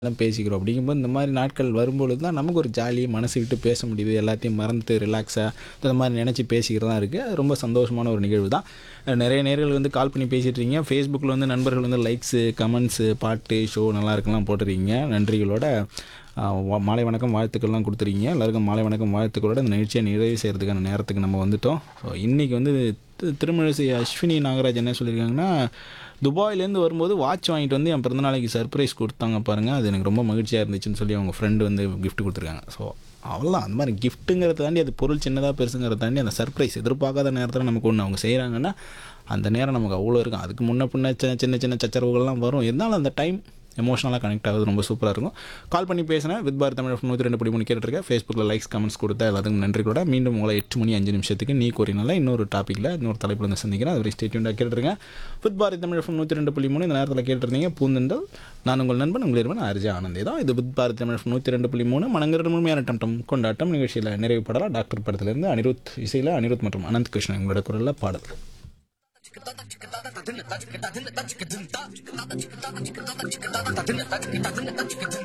எல்லாம் பேசிக்கிறோம் அப்படிங்கும்போது இந்த மாதிரி நாட்கள் வரும்பொழுது தான் நமக்கு ஒரு ஜாலி மனசு விட்டு பேச முடியுது எல்லாத்தையும் மறந்துட்டு ரிலாக்ஸாக இந்த மாதிரி நினச்சி பேசிக்கிறதா இருக்குது அது ரொம்ப சந்தோஷமான ஒரு நிகழ்வு தான் நிறைய நேர்கள் வந்து கால் பண்ணி பேசிட்டு இருக்கீங்க ஃபேஸ்புக்கில் வந்து நண்பர்கள் வந்து லைக்ஸு கமெண்ட்ஸு பாட்டு ஷோ நல்லா இருக்குலாம் போட்டிருக்கீங்க நன்றிகளோட ஆஹ் வா- மாலை வணக்கம் வாழ்த்துக்கள்லாம் கொடுத்துருக்கீங்க எல்லாருக்கும் மாலை வணக்கம் வாழ்த்துக்களோட இந்த நிகழ்ச்சியை நிறைவு செய்கிறதுக்கான நேரத்துக்கு நம்ம வந்துட்டோம் ஸோ இன்றைக்கி வந்து தி- திருமழிசை அஸ்வினி நாகராஜ் என்ன சொல்லியிருக்காங்கன்னா துபாயிலேருந்து வரும்போது வாட்ச் வாங்கிட்டு வந்து என் பிறந்தநாளைக்கு சர்ப்ரைஸ் கொடுத்தாங்க பாருங்கள் அது எனக்கு ரொம்ப மகிழ்ச்சியாக இருந்துச்சுன்னு சொல்லி அவங்க ஃப்ரெண்டு வந்து கிஃப்ட் கொடுத்துருக்காங்க ஸோ அவ்வளோதான் அந்த மாதிரி கிஃப்ட்டுங்கிறத தாண்டி அது பொருள் சின்னதாக பெருசுங்கிறத தாண்டி அந்த சர்ப்ரைஸ் எதிர்பார்க்காத நேரத்தில் நமக்கு ஒன்று அவங்க செய்கிறாங்கன்னா அந்த நேரம் நமக்கு அவ்வளோ இருக்கும் அதுக்கு முன்ன பின்ன சின்ன சின்ன சின்ன சச்சரவுகள்லாம் வரும் இருந்தாலும் அந்த டைம் எமோஷனலாக கனெக்ட் ஆகுது ரொம்ப சூப்பராக இருக்கும் கால் பண்ணி பேசினேன் வித் பாரத் தமிழ் நூற்றி ரெண்டு புள்ளி மூணு கேட்டுருக்கேன் ஃபேஸ்புக்கில் லைக்ஸ் கமெண்ட்ஸ் கொடுத்தா எல்லாத்துக்கும் நன்றி கூட மீண்டும் உங்களை எட்டு மணி அஞ்சு நிமிஷத்துக்கு நீ கூறினால இன்னொரு டாப்பிக்கில் இன்னொரு தலைப்பில் வந்து சந்திக்கிறேன் அது வரை ஸ்டேட்யூண்டாக கேட்டுருங்க வித் பாரத் தமிழ் எஃப்எம் நூற்றி ரெண்டு புள்ளி மூணு இந்த நேரத்தில் கேட்டிருந்தீங்க பூந்தண்டல் நான் உங்கள் நண்பன் உங்கள் இருவன் அர்ஜா ஆனந்தே தான் இது வித் பாரத் தமிழ் எஃப்எம் நூற்றி ரெண்டு புள்ளி மூணு மனங்கிற முழுமையான டம் கொண்டாட்டம் நிகழ்ச்சியில் நிறைவு படலாம் டாக்டர் படத்திலிருந்து அனிருத் இசையில் அனிருத் மற்றும் அனந்த் கிருஷ்ணன் எங்களோட குரலில் பாடல்